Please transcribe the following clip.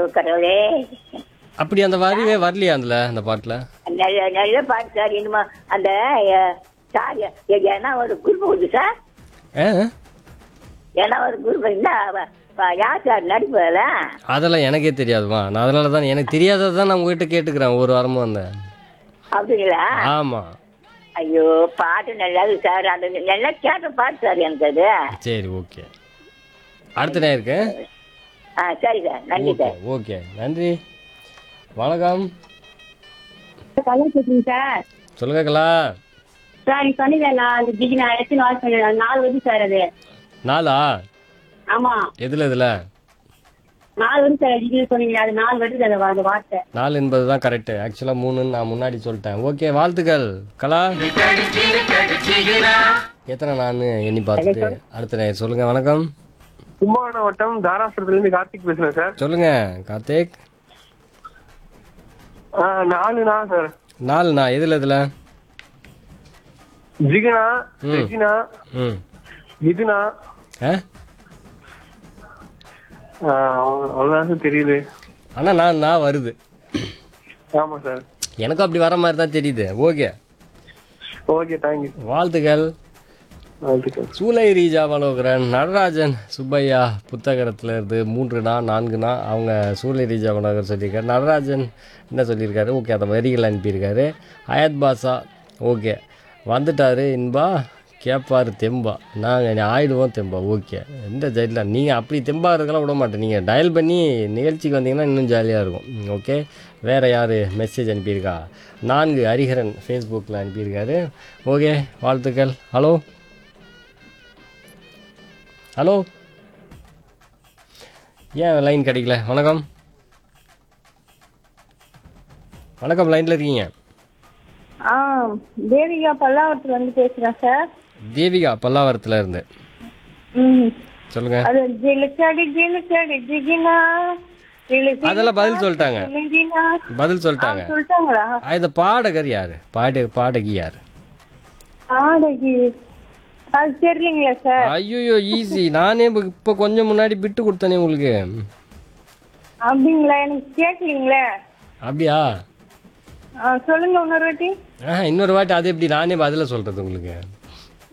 கடவுளே அப்படி அந்த வரிவே வரலையா அதுல அந்த பாட்டுல நல்ல நல்ல பாட்டு சார் இனிமே அந்த அஹ், சார் எ- ஏன்னா ஒரு குரூப் உண்டு சார் ஆ? ஏன்னா ஒரு குரூப் என்ன அவ- அவ யார் சார் நடிப்பதில் அதெல்லாம் எனக்கே தெரியாதுமா நான் அதனால தான் எனக்கு தெரியாததை தான் நான் உங்ககிட்ட கேட்டுக்கிறேன் ஒரு வாரமும் வந்தேன் அப்படிங்களா ஆமா ஐயோ பாட்டு நல்லாது சார் அந்த நல்லா கேட்ட பாட்டு சார் எனக்கு அது சரி ஓகே அடுத்த நேரம் இருக்கு ஆ சரி சார் நன்றி ஓகே சார் ஓகே நன்றி வணக்கம் கலா பேசுறீங்க சார் சொல்லுங்க கலா சார் நீ சொன்னீங்க நான் அந்த ஜிகி நான் எத்தனை வாட்ச் பண்ணேன் நாலு வருது சார் அது நாலா ஆமா எதுல இதுல நாலு வருது சார் ஜிகி சொன்னீங்க அது நாலு வருது அந்த அந்த வார்த்தை நாலு என்பது தான் கரெக்டு ஆக்சுவலாக மூணுன்னு நான் முன்னாடி சொல்லிட்டேன் ஓகே வாழ்த்துக்கள் கலா எத்தனை நான் எண்ணி பார்த்துட்டு அடுத்த நேரம் சொல்லுங்க வணக்கம் கும்பகோணம் வட்டம் தாராசுரத்துல இருந்து கார்த்திக் பேசுறேன் சார் சொல்லுங்க கார்த்திக் ஆ, நாலுனா சார் நாலுண்ணா எதுல இதுல ஜிகனா ம். ரெஜினா ம் மிதுனா ஆ ஆ, அவ்வளவு- அவ்வளவுதான் சார் தெரியுது ஆனால் நான் நான் வருது ஆமா சார் எனக்கும் அப்படி வர மாதிரி தான் தெரியுது ஓகே ஓகே தேங்க்யூ வாழ்த்துக்கள் வாழ்த்துக்கள் சூலை ரீஜா மனோகரன் நடராஜன் சுப்பையா புத்தகரத்தில் இருந்து மூன்றுனா நான்குனா அவங்க சூலை ரீஜா மனோகர் சொல்லியிருக்காரு நடராஜன் என்ன சொல்லியிருக்காரு ஓகே அந்த வரிகள் அனுப்பியிருக்காரு அயத் பாஷா ஓகே வந்துட்டாரு இன்பா கேட்பார் தெம்பா நாங்கள் ஆயிடுவோம் தெம்பா ஓகே எந்த ஜெயிலில் நீங்கள் அப்படி தெம்பா இருக்கலாம் விட மாட்டேன் நீங்கள் டயல் பண்ணி நிகழ்ச்சிக்கு வந்தீங்கன்னா இன்னும் ஜாலியாக இருக்கும் ஓகே வேறு யார் மெசேஜ் அனுப்பியிருக்கா நான்கு ஹரிஹரன் ஃபேஸ்புக்கில் அனுப்பியிருக்காரு ஓகே வாழ்த்துக்கள் ஹலோ ஹலோ ஏன் லைன் கிடைக்கல வணக்கம் வணக்கம் லைனில் இருக்கீங்க ஆ தேவிகா பல்லாவரத்துல வந்து பேசுறேன் சார் தேவிகா பல்லாவரத்தில் இருந்து ம் சொல்லுங்க அது ஜிலுக்கடி ஜிலுக்கடி ஜிகினா ஜிலுக்கடி அதெல்லாம் பதில் சொல்லிட்டாங்க ஜிகினா. பதில் சொல்லிட்டாங்க சொல்லிட்டாங்களா ஆ, இந்த பாடகர் யாரு பாட பாடகி யாரு ஆடகி அது தெரியலீங்களா சார் ஐயோ ஈஸி நானே இப்ப- இப்போ கொஞ்சம் முன்னாடி விட்டு கொடுத்தனே உங்களுக்கு அப்படிங்களா எனக்கு கேட்கலீங்களே அப்படியா ஆ, சொல்லுங்க இன்னொரு வாட்டி ஆ இன்னொரு வாட்டி அது எப்படி நானே பதில சொல்றது உங்களுக்கு